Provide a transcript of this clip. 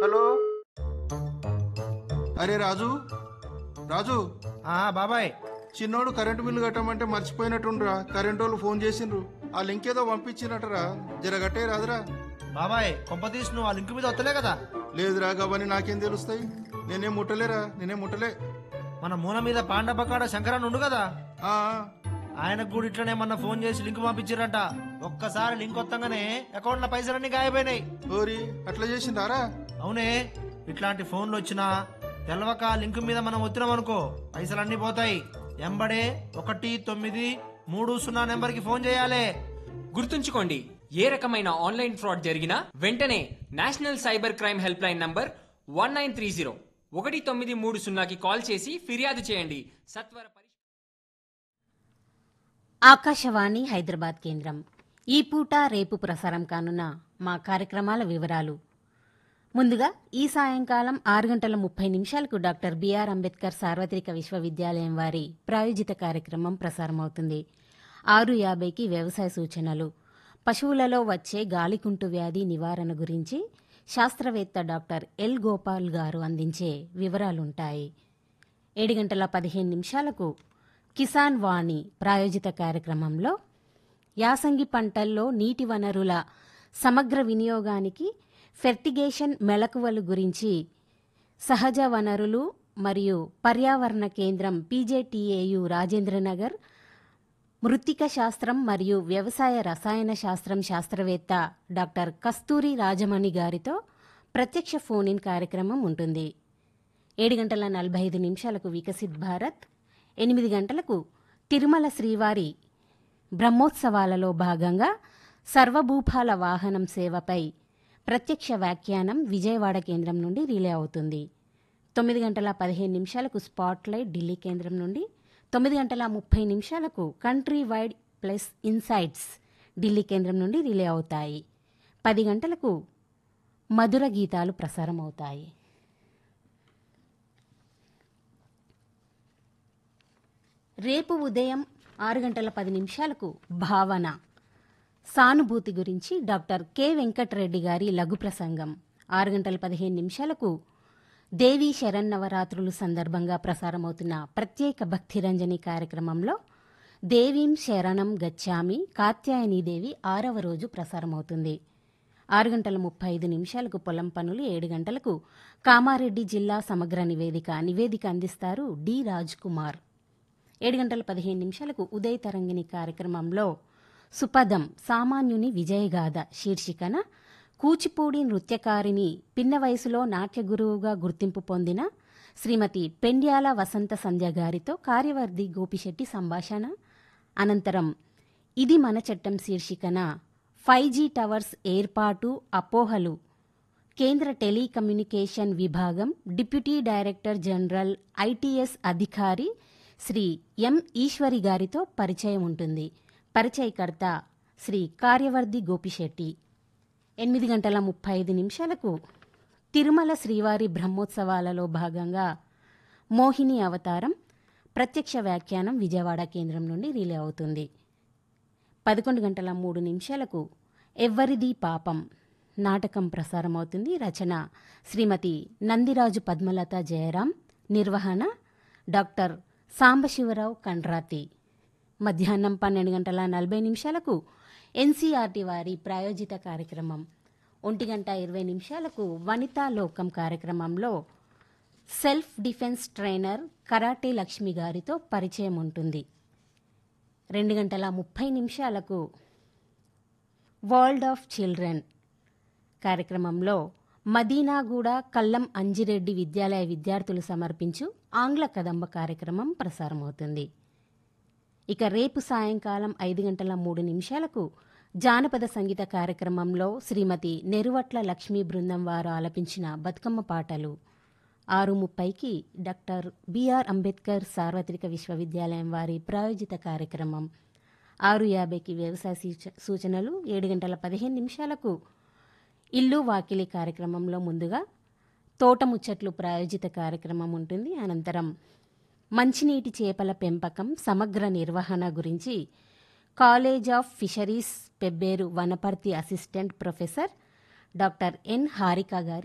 hello అరే రాజు రాజు ఆ బాబాయ్ చిన్నోడు కరెంటు బిల్లు కట్టమంటే మర్చిపోయినట్టుండ్రా కరెంటు వాళ్ళు ఫోన్ చేసిండ్రు ఆ లింక్ ఏదో పంపించినట్టరా జరగట్టే రాదురా బాబాయ్ కొంపతీసి నువ్వు ఆ లింక్ మీద వస్తలే కదా లేదురా గవని నాకేం తెలుస్తాయి నేనేం ముట్టలేరా నేనేం ముట్టలే మన మూల మీద పాండపకాడ శంకరన్ ఉండు కదా ఆ, ఆయనకు కూడా ఇట్లనే మొన్న ఫోన్ చేసి లింక్ పంపించారంట ఒక్కసారి లింక్ వత్తంగానే అకౌంట్ లో పైసలన్నీ గాయపోయినాయి ఓరి అట్లా చేసిండారా అవునే ఇట్లాంటి ఫోన్లు వచ్చినా తెలవక లింక్ మీద మనం వచ్చినాం అనుకో పైసలన్నీ పోతాయి ఎంబడే ఒకటి తొమ్మిది మూడు సున్నా నెంబర్ కి ఫోన్ చేయాలి గుర్తుంచుకోండి ఏ రకమైన ఆన్లైన్ ఫ్రాడ్ జరిగినా వెంటనే national cyber crime helpline number one nine three zero ఒకటి తొమ్మిది మూడు సున్నాకి కాల్ చేసి ఫిర్యాదు చేయండి సత్వర పరి ఆకాశవాణి హైదరాబాద్ కేంద్రం ఈ పూట రేపు ప్రసారం కానున్న మా కార్యక్రమాల వివరాలు ముందుగా ఈ సాయంకాలం ఆరు గంటల ముప్పై నిమిషాలకు డాక్టర్ బిఆర్ అంబేద్కర్ సార్వత్రిక విశ్వవిద్యాలయం వారి ప్రాయోజిత కార్యక్రమం ప్రసారమవుతుంది ఆరు యాభైకి వ్యవసాయ సూచనలు పశువులలో వచ్చే గాలికుంటు వ్యాధి నివారణ గురించి శాస్త్రవేత్త డాక్టర్ ఎల్ గోపాల్ గారు అందించే వివరాలుంటాయి ఏడు గంటల పదిహేను నిమిషాలకు కిసాన్ వాణి ప్రాయోజిత కార్యక్రమంలో యాసంగి పంటల్లో నీటి వనరుల సమగ్ర వినియోగానికి ఫెర్టిగేషన్ మెళకువలు గురించి సహజ వనరులు మరియు పర్యావరణ కేంద్రం పీజేటీఏయు రాజేంద్రనగర్ మృత్తిక శాస్త్రం మరియు వ్యవసాయ రసాయన శాస్త్రం శాస్త్రవేత్త డాక్టర్ కస్తూరి రాజమణి గారితో ప్రత్యక్ష ఫోన్ ఇన్ కార్యక్రమం ఉంటుంది ఏడు గంటల నలభై ఐదు నిమిషాలకు వికసిత్ భారత్ ఎనిమిది గంటలకు తిరుమల శ్రీవారి బ్రహ్మోత్సవాలలో భాగంగా సర్వభూపాల వాహనం సేవపై ప్రత్యక్ష వ్యాఖ్యానం విజయవాడ కేంద్రం నుండి రిలే అవుతుంది తొమ్మిది గంటల పదిహేను నిమిషాలకు స్పాట్లైట్ ఢిల్లీ కేంద్రం నుండి తొమ్మిది గంటల ముప్పై నిమిషాలకు country wide plus insights Delhi కేంద్రం నుండి రిలే అవుతాయి పది గంటలకు మధుర గీతాలు ప్రసారం అవుతాయి రేపు ఉదయం ఆరు గంటల పది నిమిషాలకు భావన సానుభూతి గురించి డాక్టర్ కె వెంకటరెడ్డి గారి లఘు ప్రసంగం ఆరు గంటల పదిహేను నిమిషాలకు దేవీ శరన్నవరాత్రులు సందర్భంగా ప్రసారమవుతున్న ప్రత్యేక భక్తిరంజని కార్యక్రమంలో దేవీం శరణం గచ్చామి కాత్యాయనీదేవి ఆరవ రోజు ప్రసారమవుతుంది ఆరు గంటల ముప్పై ఐదు నిమిషాలకు పొలం పనులు ఏడు గంటలకు కామారెడ్డి జిల్లా సమగ్ర నివేదిక నివేదిక అందిస్తారు డి రాజ్ కుమార్ ఏడు గంటల పదిహేను నిమిషాలకు ఉదయ తరంగిణి కార్యక్రమంలో సుపదం సామాన్యుని విజయగాథ శీర్షికన కూచిపూడి నృత్యకారిణి పిన్న వయసులో నాట్య గురువుగా గుర్తింపు పొందిన శ్రీమతి పెండ్యాల వసంత సంధ్య గారితో కార్యవర్ధి గోపిశెట్టి సంభాషణ అనంతరం ఇది మన చట్టం శీర్షికన ఫైవ్ జీ టవర్స్ ఏర్పాటు అపోహలు కేంద్ర టెలికమ్యూనికేషన్ విభాగం డిప్యూటీ డైరెక్టర్ జనరల్ ఐటీఎస్ అధికారి శ్రీ ఎం ఈశ్వరి గారితో పరిచయం ఉంటుంది పరిచయకర్త శ్రీ కార్యవర్ధి గోపిశెట్టి ఎనిమిది గంటల ముప్పై ఐదు నిమిషాలకు తిరుమల శ్రీవారి బ్రహ్మోత్సవాలలో భాగంగా మోహిని అవతారం ప్రత్యక్ష వ్యాఖ్యానం విజయవాడ కేంద్రం నుండి రిలే అవుతుంది పదకొండు గంటల మూడు నిమిషాలకు ఎవ్వరిది పాపం నాటకం ప్రసారమవుతుంది రచన శ్రీమతి నందిరాజు పద్మలత జయరాం నిర్వహణ డాక్టర్ సాంబశివరావు కండ్రాతి మధ్యాహ్నం పన్నెండు గంటల నలభై నిమిషాలకు ఎన్సీఆర్టీ వారి ప్రాయోజిత కార్యక్రమం ఒంటి గంట ఇరవై నిమిషాలకు వనితా లోకం కార్యక్రమంలో self defence trainer karate Lakshmi గారితో పరిచయం ఉంటుంది రెండు గంటల ముప్పై నిమిషాలకు వరల్డ్ ఆఫ్ చిల్డ్రన్ కార్యక్రమంలో మదీనాగూడ కల్లం అంజిరెడ్డి విద్యాలయ విద్యార్థులు సమర్పించు ఆంగ్ల కదంబ కార్యక్రమం ప్రసారమవుతుంది ఇక రేపు సాయంకాలం ఐదు గంటల మూడు నిమిషాలకు జానపద సంగీత కార్యక్రమంలో శ్రీమతి నెరువట్ల లక్ష్మీ బృందం వారు ఆలపించిన బతుకమ్మ పాటలు ఆరు ముప్పైకి డాక్టర్ బిఆర్ అంబేద్కర్ సార్వత్రిక విశ్వవిద్యాలయం వారి ప్రాయోజిత కార్యక్రమం ఆరు యాభైకి వ్యవసాయ సూచ- సూచనలు ఏడు గంటల పదిహేను నిమిషాలకు ఇల్లు వాకిలి కార్యక్రమంలో ముందుగా తోట ముచ్చట్లు ప్రాయోజిత కార్యక్రమం ఉంటుంది అనంతరం మంచినీటి చేపల పెంపకం సమగ్ర నిర్వహణ గురించి college of fisheries Pebberu Wanaparthy assistant professor doctor N Harika గారి